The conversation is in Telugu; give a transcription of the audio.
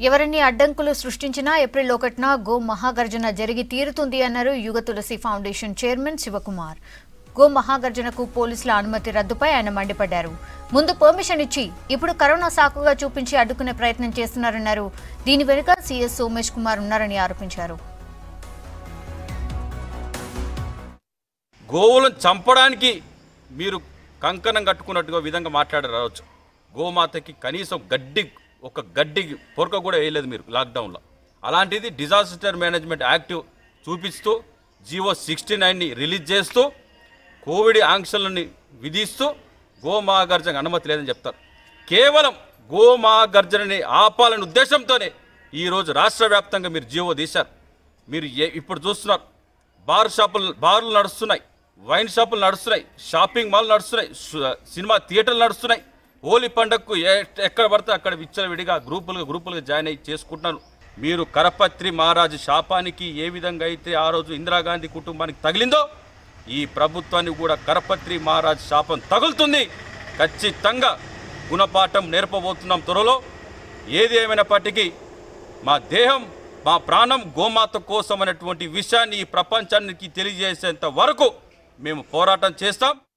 ఎవరిని అడ్డంకులు సృష్టించినా ఏప్రిల్ ఒకటిన గో మహాగర్జన జరిగి తీరుతుంది అన్నారు యుగ తులసి ఫౌండేషన్ చైర్మన్ శివకుమార్ గో మహాగర్జనకు పోలీసుల అనుమతి రద్దుపై ఆయన మండిపడ్డారు ముందు పర్మిషన్ ఇచ్చి ఇప్పుడు కరోనా సాకుగా చూపించి అడ్డుకునే ప్రయత్నం చేస్తున్నారన్నారు దీని వెనుక సీఎస్ సోమేష్ కుమార్ ఉన్నారని ఆరోపించారు గోవులను చంపడానికి మీరు కంకణం కట్టుకున్నట్టుగా విధంగా మాట్లాడారు రావచ్చు గోమాతకి కనీసం గడ్డి ఒక గడ్డి పొరక కూడా వేయలేదు మీరు లాక్డౌన్లో అలాంటిది డిజాస్టర్ మేనేజ్మెంట్ యాక్ట్ చూపిస్తూ జీవో సిక్స్టీ నైన్ని రిలీజ్ చేస్తూ కోవిడ్ ఆంక్షలని విధిస్తూ గోమాగర్జన అనుమతి లేదని చెప్తారు కేవలం గోమాగర్జనని ఆపాలనే ఉద్దేశంతోనే ఈరోజు రాష్ట్ర వ్యాప్తంగా మీరు జీవో తీశారు మీరు ఏ- ఇప్పుడు చూస్తున్నారు బార్ షాపులు బార్లు నడుస్తున్నాయి వైన్ షాపులు నడుస్తున్నాయి షాపింగ్ మాల్ నడుస్తున్నాయి సు- సినిమా థియేటర్లు నడుస్తున్నాయి హోలీ పండగకు ఏ- ఎక్కడ పడితే అక్కడ విచ్చలవిడిగా గ్రూపులుగా గ్రూపులుగా జాయిన్ అయ్యి చేసుకుంటున్నారు మీరు కరపత్రి మహారాజు శాపానికి ఏ విధంగా అయితే ఆ రోజు ఇందిరాగాంధీ కుటుంబానికి తగిలిందో ఈ ప్రభుత్వానికి కూడా కరపత్రి మహారాజ్ శాపం తగులుతుంది ఖచ్చితంగా గుణపాఠం నేర్పబోతున్నాం త్వరలో ఏది ఏమైనప్పటికీ మా దేహం మా ప్రాణం గోమాత కోసం అనేటువంటి విషయాన్ని ఈ ప్రపంచానికి తెలియజేసేంత వరకు మేము పోరాటం చేస్తాం